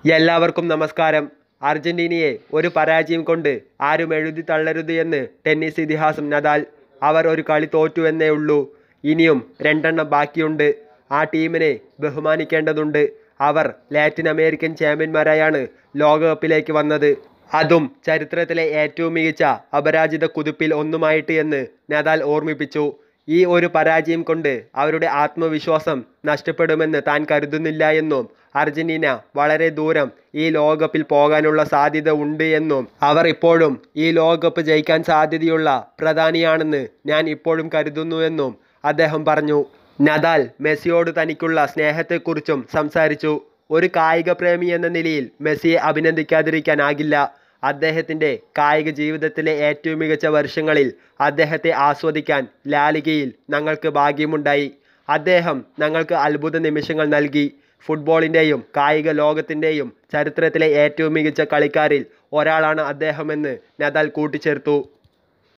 എല്ലാവർക്കും നമസ്കാരം അർജന്റീനയെ ഒരു പരാജയം കൊണ്ട് ആരും എഴുതി തള്ളരുത് എന്ന് ടെന്നീസ് ഇതിഹാസം നദാൽ അവർ ഒരു കളി തോറ്റു എന്നേ ഉള്ളൂ ഇനിയും രണ്ടെണ്ണം ബാക്കിയുണ്ട് ആ ടീമിനെ ബഹുമാനിക്കേണ്ടതുണ്ട് അവർ ലാറ്റിൻ അമേരിക്കൻ ചാമ്പ്യന്മാരായാണ് ലോകകപ്പിലേക്ക് വന്നത് അതും ചരിത്രത്തിലെ ഏറ്റവും മികച്ച അപരാജിത കുതിപ്പിൽ ഒന്നുമായിട്ട് എന്ന് നദാൽ ഓർമ്മിപ്പിച്ചു ഈ ഒരു പരാജയം കൊണ്ട് അവരുടെ ആത്മവിശ്വാസം നഷ്ടപ്പെടുമെന്ന് താൻ കരുതുന്നില്ല എന്നും അർജന്റീന വളരെ ദൂരം ഈ ലോകകപ്പിൽ പോകാനുള്ള സാധ്യത ഉണ്ട് എന്നും അവർ ഇപ്പോഴും ഈ ലോകകപ്പ് ജയിക്കാൻ സാധ്യതയുള്ള പ്രധാനിയാണെന്ന് ഞാൻ ഇപ്പോഴും കരുതുന്നുവെന്നും അദ്ദേഹം പറഞ്ഞു നദാൽ മെസ്സിയോട് തനിക്കുള്ള സ്നേഹത്തെക്കുറിച്ചും സംസാരിച്ചു ഒരു കായിക പ്രേമി എന്ന നിലയിൽ മെസ്സിയെ അഭിനന്ദിക്കാതിരിക്കാനാകില്ല അദ്ദേഹത്തിൻ്റെ കായിക ജീവിതത്തിലെ ഏറ്റവും മികച്ച വർഷങ്ങളിൽ അദ്ദേഹത്തെ ആസ്വദിക്കാൻ ലാലിഗയിൽ ഞങ്ങൾക്ക് ഭാഗ്യമുണ്ടായി അദ്ദേഹം ഞങ്ങൾക്ക് അത്ഭുത നിമിഷങ്ങൾ നൽകി ഫുട്ബോളിൻ്റെയും കായിക ലോകത്തിൻ്റെയും ചരിത്രത്തിലെ ഏറ്റവും മികച്ച കളിക്കാരിൽ ഒരാളാണ് അദ്ദേഹമെന്ന് നദാൽ കൂട്ടിച്ചേർത്തു